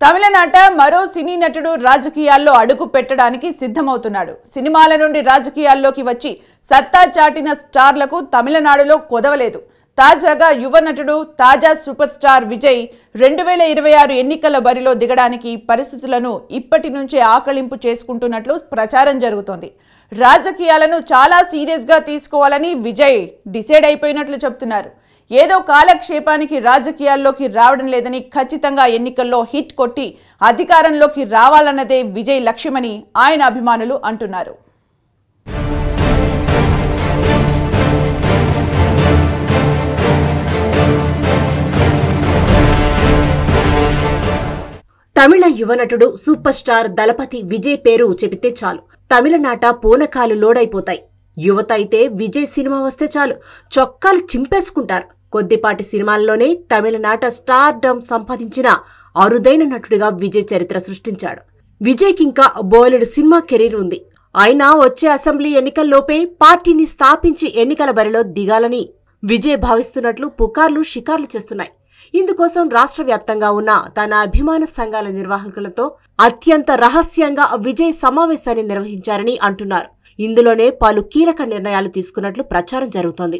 తమిళనాట మరో సినీ నటుడు రాజకీయాల్లో అడుగు పెట్టడానికి సిద్ధమవుతున్నాడు సినిమాల నుండి రాజకీయాల్లోకి వచ్చి సత్తా చాటిన స్టార్లకు తమిళనాడులో కొదవలేదు తాజాగా యువ నటుడు తాజా సూపర్ స్టార్ విజయ్ రెండు వేల ఇరవై ఆరు ఎన్నికల బరిలో దిగడానికి పరిస్థితులను ఇప్పటి నుంచే ఆకలింపు చేసుకుంటున్నట్లు ప్రచారం జరుగుతోంది రాజకీయాలను చాలా సీరియస్గా తీసుకోవాలని విజయ్ డిసైడ్ అయిపోయినట్లు చెబుతున్నారు ఏదో కాలక్షేపానికి రాజకీయాల్లోకి రావడం లేదని ఖచ్చితంగా ఎన్నికల్లో హిట్ కొట్టి అధికారంలోకి రావాలన్నదే విజయ్ లక్ష్యమని ఆయన అభిమానులు అంటున్నారు తమిళ యువనటుడు సూపర్ స్టార్ దళపతి విజయ్ పేరు చెబితే చాలు తమిళనాట పూనకాలు లోడైపోతాయి యువత అయితే విజయ్ సినిమా వస్తే చాలు చొక్కాలు చింపేసుకుంటారు కొద్దిపాటి సినిమాల్లోనే తమిళనాట స్టార్ డమ్ సంపాదించిన అరుదైన నటుడిగా విజయ్ చరిత్ర సృష్టించాడు విజయ్కి ఇంకా బోలెడు సినిమా కెరీర్ ఉంది అయినా వచ్చే అసెంబ్లీ ఎన్నికల్లోపే పార్టీని స్థాపించి ఎన్నికల బరిలో దిగాలని విజయ్ భావిస్తున్నట్లు పుకార్లు షికార్లు చేస్తున్నాయి ఇందుకోసం రాష్ట్ర వ్యాప్తంగా ఉన్న తన అభిమాన సంఘాల నిర్వాహకులతో అత్యంత రహస్యంగా విజయ్ సమావేశాన్ని నిర్వహించారని అంటున్నారు ఇందులోనే పలు కీలక నిర్ణయాలు తీసుకున్నట్లు ప్రచారం జరుగుతోంది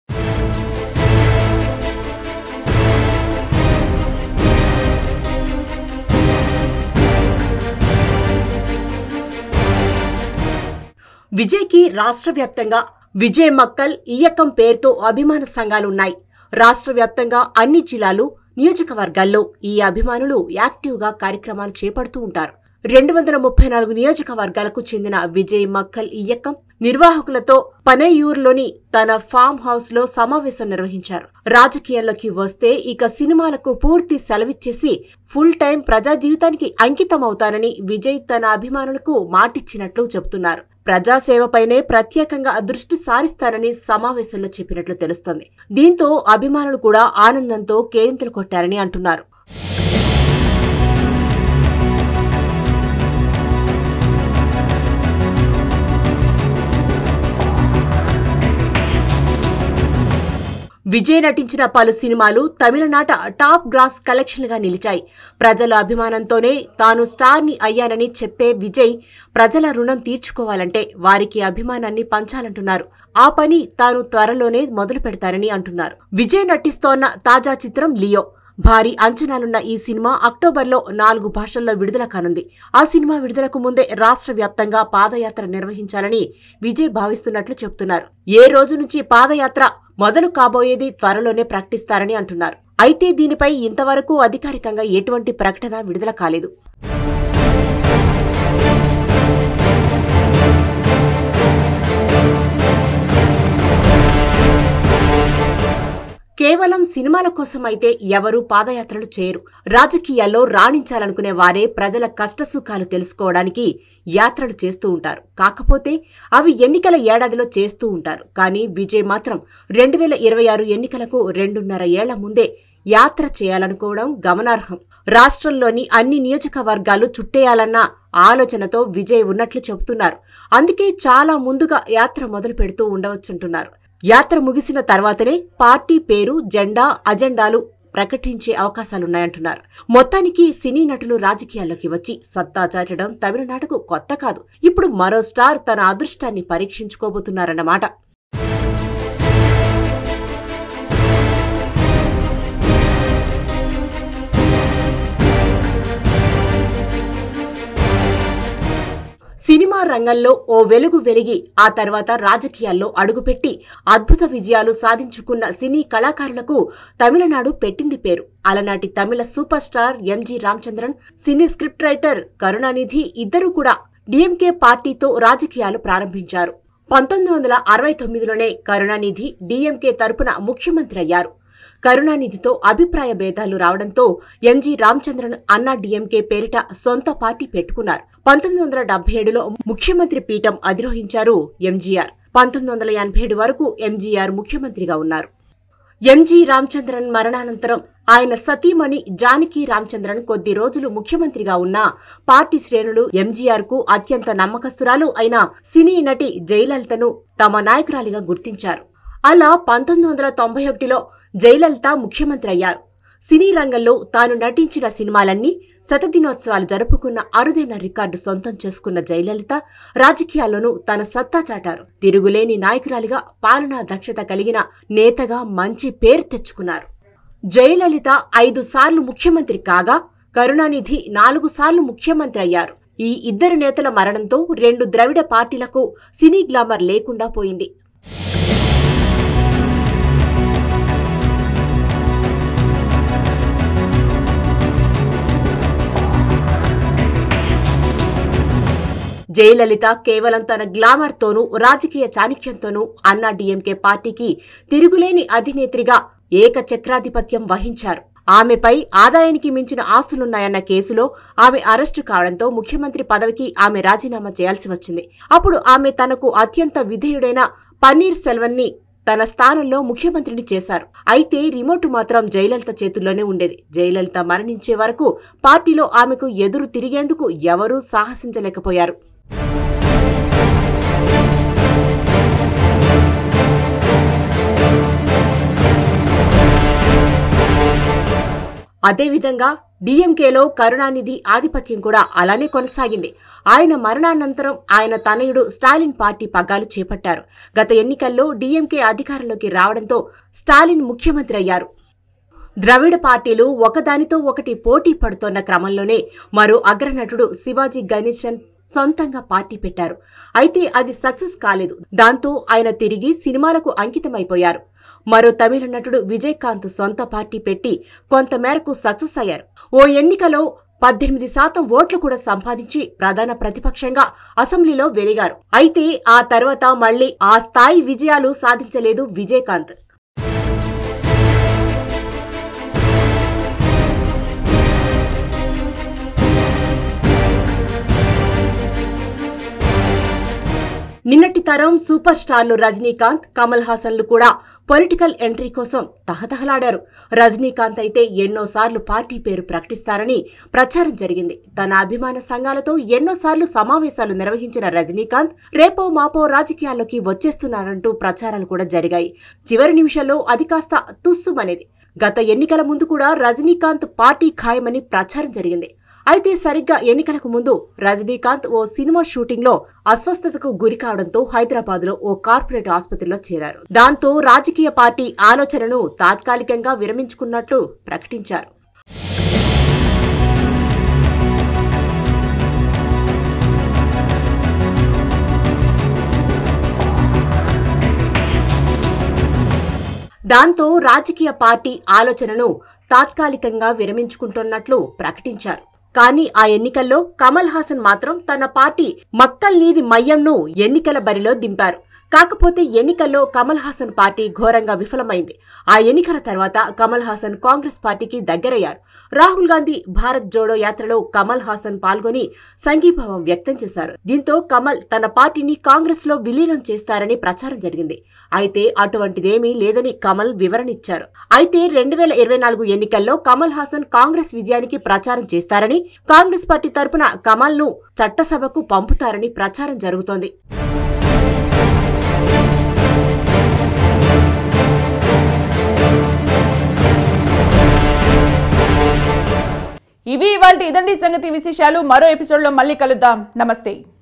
విజయ్కి రాష్ట్ర వ్యాప్తంగా విజయ్ మక్కల్ ఇయ్యకం పేరుతో అభిమాన సంఘాలున్నాయి రాష్ట్ర వ్యాప్తంగా అన్ని జిల్లాలు నియోజకవర్గాల్లో ఈ అభిమానులు యాక్టివ్గా కార్యక్రమాలు చేపడుతూ ఉంటారు రెండు వందల ముప్పై నాలుగు నియోజకవర్గాలకు చెందిన విజయ్ మక్కల్ ఇయ్యకం నిర్వాహకులతో పనయ్యూరులోని తన ఫామ్ హౌస్ లో సమావేశం నిర్వహించారు రాజకీయాల్లోకి వస్తే ఇక సినిమాలకు పూర్తి సెలవిచ్చేసి ఫుల్ టైం ప్రజా జీవితానికి అంకితమవుతానని విజయ్ తన అభిమానులకు మాటిచ్చినట్లు చెబుతున్నారు ప్రజాసేవపైనే ప్రత్యేకంగా దృష్టి సారిస్తారని సమావేశంలో చెప్పినట్లు తెలుస్తోంది దీంతో అభిమానులు కూడా ఆనందంతో కేరింతలు కొట్టారని అంటున్నారు విజయ్ నటించిన పలు సినిమాలు తమిళనాట టాప్ గ్రాస్ కలెక్షన్లుగా నిలిచాయి ప్రజల అభిమానంతోనే తాను స్టార్ని అయ్యానని చెప్పే విజయ్ ప్రజల రుణం తీర్చుకోవాలంటే వారికి అభిమానాన్ని పంచాలంటున్నారు ఆ పని తాను త్వరలోనే మొదలు పెడతారని అంటున్నారు విజయ్ నటిస్తోన్న తాజా చిత్రం లియో భారీ అంచనాలున్న ఈ సినిమా అక్టోబర్లో నాలుగు భాషల్లో విడుదల కానుంది ఆ సినిమా విడుదలకు ముందే రాష్ట్ర వ్యాప్తంగా పాదయాత్ర నిర్వహించాలని విజయ్ భావిస్తున్నట్లు చెబుతున్నారు ఏ రోజు నుంచి పాదయాత్ర మొదలు కాబోయేది త్వరలోనే ప్రకటిస్తారని అంటున్నారు అయితే దీనిపై ఇంతవరకు అధికారికంగా ఎటువంటి ప్రకటన విడుదల కాలేదు కేవలం సినిమాల కోసం అయితే ఎవరూ పాదయాత్రలు చేయరు రాజకీయాల్లో రాణించాలనుకునే వారే ప్రజల కష్టసుఖాలు తెలుసుకోవడానికి యాత్రలు చేస్తూ ఉంటారు కాకపోతే అవి ఎన్నికల ఏడాదిలో చేస్తూ ఉంటారు కానీ విజయ్ మాత్రం రెండు వేల ఇరవై ఆరు ఎన్నికలకు రెండున్నర ఏళ్ల ముందే యాత్ర చేయాలనుకోవడం గమనార్హం రాష్ట్రంలోని అన్ని నియోజకవర్గాలు చుట్టేయాలన్న ఆలోచనతో విజయ్ ఉన్నట్లు చెబుతున్నారు అందుకే చాలా ముందుగా యాత్ర మొదలు పెడుతూ ఉండవచ్చుంటున్నారు యాత్ర ముగిసిన తర్వాతనే పార్టీ పేరు జెండా అజెండాలు ప్రకటించే అవకాశాలున్నాయంటున్నారు మొత్తానికి సినీ నటులు రాజకీయాల్లోకి వచ్చి సత్తా చాటడం తమిళనాడుకు కొత్త కాదు ఇప్పుడు మరో స్టార్ తన అదృష్టాన్ని పరీక్షించుకోబోతున్నారన్నమాట సినిమా రంగంలో ఓ వెలుగు వెలిగి ఆ తర్వాత రాజకీయాల్లో అడుగుపెట్టి అద్భుత విజయాలు సాధించుకున్న సినీ కళాకారులకు తమిళనాడు పెట్టింది పేరు అలనాటి తమిళ super star MG Ramachandran cine script writer Karunanidhi ఇద్దరూ కూడా డిఎంకే పార్టీతో రాజకీయాలు ప్రారంభించారు పంతొమ్మిది వందల అరవై తొమ్మిదిలోనే కరుణానిధి డిఎంకే తరపున ముఖ్యమంత్రి అయ్యారు కరుణానిధితో అభిప్రాయ భేదాలు రావడంతో ఎంజి రామచంద్రన్ అన్నా డిఎంకే పేరిట సొంత పార్టీ పెట్టుకున్నారు పంతొమ్మిది వందల డెబ్బై ఏడులో ముఖ్యమంత్రి పీఠం అధిరోహించారు ఎంజీఆర్ పంతొమ్మిది వందల ఎనభై ఏడు వరకు ఎంజీఆర్ ముఖ్యమంత్రిగా ఉన్నారు ఎంజి రామచంద్రన్ మరణానంతరం ఆయన సతీమణి జానకి రామచంద్రన్ కొద్ది రోజులు ముఖ్యమంత్రిగా ఉన్న పార్టీ శ్రేణులు ఎంజీఆర్ కు అత్యంత నమ్మకస్తురాలు అయిన సినీ నటి జయలలితను తమ నాయకురాలిగా గుర్తించారు అలా పంతొమ్మిది వందల తొంభై ఒకటిలో జయలలిత ముఖ్యమంత్రి అయ్యారు సినీ రంగంలో తాను నటించిన సినిమాలన్నీ శతదినోత్సవాలు జరుపుకున్న అరుదైన రికార్డు సొంతం చేసుకున్న జయలలిత రాజకీయాల్లోనూ తన సత్తా చాటారు తిరుగులేని నాయకురాలిగా పాలనా దక్షత కలిగిన నేతగా మంచి పేరు తెచ్చుకున్నారు జయలలిత ఐదు సార్లు ముఖ్యమంత్రి కాగా కరుణానిధి నాలుగు సార్లు ముఖ్యమంత్రి అయ్యారు ఈ ఇద్దరు నేతల మరణంతో రెండు ద్రవిడ పార్టీలకు సినీ గ్లామర్ లేకుండా పోయింది జయలలిత కేవలం తన గ్లామర్తోనూ రాజకీయ చాణక్యంతోనూ అన్నా డీఎంకే పార్టీకి తిరుగులేని అధినేత్రిగా ఏకచక్రాధిపత్యం వహించారు ఆమెపై ఆదాయానికి మించిన ఆస్తులున్నాయన్న కేసులో ఆమె అరెస్టు కావడంతో ముఖ్యమంత్రి పదవికి ఆమె రాజీనామా చేయాల్సి వచ్చింది అప్పుడు ఆమె తనకు అత్యంత విధేయుడైన పన్నీర్ సెల్వన్ని తన స్థానంలో ముఖ్యమంత్రిని చేశారు అయితే రిమోట్ మాత్రం జయలలిత చేతుల్లోనే ఉండేది జయలలిత మరణించే వరకు పార్టీలో ఆమెకు ఎదురు తిరిగేందుకు ఎవరూ సాహసించలేకపోయారు అదేవిధంగా డీఎంకేలో కరుణానిధి ఆధిపత్యం కూడా అలానే కొనసాగింది ఆయన మరణానంతరం ఆయన తనయుడు స్టాలిన్ పార్టీ పగ్గాలు చేపట్టారు గత ఎన్నికల్లో డీఎంకే అధికారంలోకి రావడంతో స్టాలిన్ ముఖ్యమంత్రి అయ్యారు ద్రవిడ పార్టీలు ఒకదానితో ఒకటి పోటీ పడుతోన్న క్రమంలోనే మరో అగ్రనటుడు శివాజీ గణేశన్ సొంతంగా పార్టీ పెట్టారు అయితే అది సక్సెస్ కాలేదు దాంతో ఆయన తిరిగి సినిమాలకు అంకితమైపోయారు మరో తమిళ నటుడు విజయకాంత్ సొంత పార్టీ పెట్టి కొంతమేరకు సక్సెస్ అయ్యారు ఓ ఎన్నికలో పద్దెనిమిది శాతం ఓట్లు కూడా సంపాదించి ప్రధాన ప్రతిపక్షంగా అసెంబ్లీలో వెలిగారు అయితే ఆ తర్వాత మళ్లీ ఆ స్థాయి విజయాలు సాధించలేదు విజయకాంత్ నిన్నటి తరం సూపర్ స్టార్లు రజనీకాంత్ కమల్ హాసన్లు కూడా పొలిటికల్ ఎంట్రీ కోసం తహతహలాడారు రజనీకాంత్ అయితే ఎన్నోసార్లు పార్టీ పేరు ప్రకటిస్తారని ప్రచారం జరిగింది తన అభిమాన సంఘాలతో ఎన్నోసార్లు సమావేశాలు నిర్వహించిన రజనీకాంత్ రేపో మాపో రాజకీయాల్లోకి వచ్చేస్తున్నారంటూ ప్రచారాలు కూడా జరిగాయి చివరి నిమిషంలో అది కాస్త తుస్సుమనేది గత ఎన్నికల ముందు కూడా రజనీకాంత్ పార్టీ ఖాయమని ప్రచారం జరిగింది అయితే సరిగ్గా ఎన్నికలకు ముందు రజనీకాంత్ ఓ సినిమా షూటింగ్ లో అస్వస్థతకు గురి కావడంతో హైదరాబాద్ లో ఓ కార్పొరేట్ ఆసుపత్రిలో చేరారు దాంతో రాజకీయ పార్టీ ఆలోచనను తాత్కాలికంగా విరమించుకున్నట్లు ప్రకటించారు దాంతో రాజకీయ పార్టీ ఆలోచనను తాత్కాలికంగా విరమించుకుంటున్నట్లు ప్రకటించారు కానీ ఆ ఎన్నికల్లో కమల్ హాసన్ మాత్రం తన పార్టీ మక్కల్ నీది మయ్యంను ఎన్నికల బరిలో దింపారు కాకపోతే ఎన్నికల్లో కమల్ హాసన్ పార్టీ ఘోరంగా విఫలమైంది ఆ ఎన్నికల తర్వాత కమల్ హాసన్ కాంగ్రెస్ పార్టీకి దగ్గరయ్యారు రాహుల్ గాంధీ భారత్ జోడో యాత్రలో కమల్ హాసన్ పాల్గొని సంఘీభావం వ్యక్తం చేశారు దీంతో కమల్ తన పార్టీని కాంగ్రెస్ లో విలీనం చేస్తారని ప్రచారం జరిగింది అయితే అటువంటిదేమీ లేదని కమల్ వివరణ ఇచ్చారు అయితే రెండు వేల ఇరవై నాలుగు ఎన్నికల్లో కమల్ హాసన్ కాంగ్రెస్ విజయానికి ప్రచారం చేస్తారని కాంగ్రెస్ పార్టీ తరపున కమల్ ను చట్టసభకు పంపుతారని ప్రచారం జరుగుతోంది ఇవి ఇవాళ ఇదండి సంగతి విశేషాలు మరో ఎపిసోడ్లో మళ్ళీ కలుద్దాం నమస్తే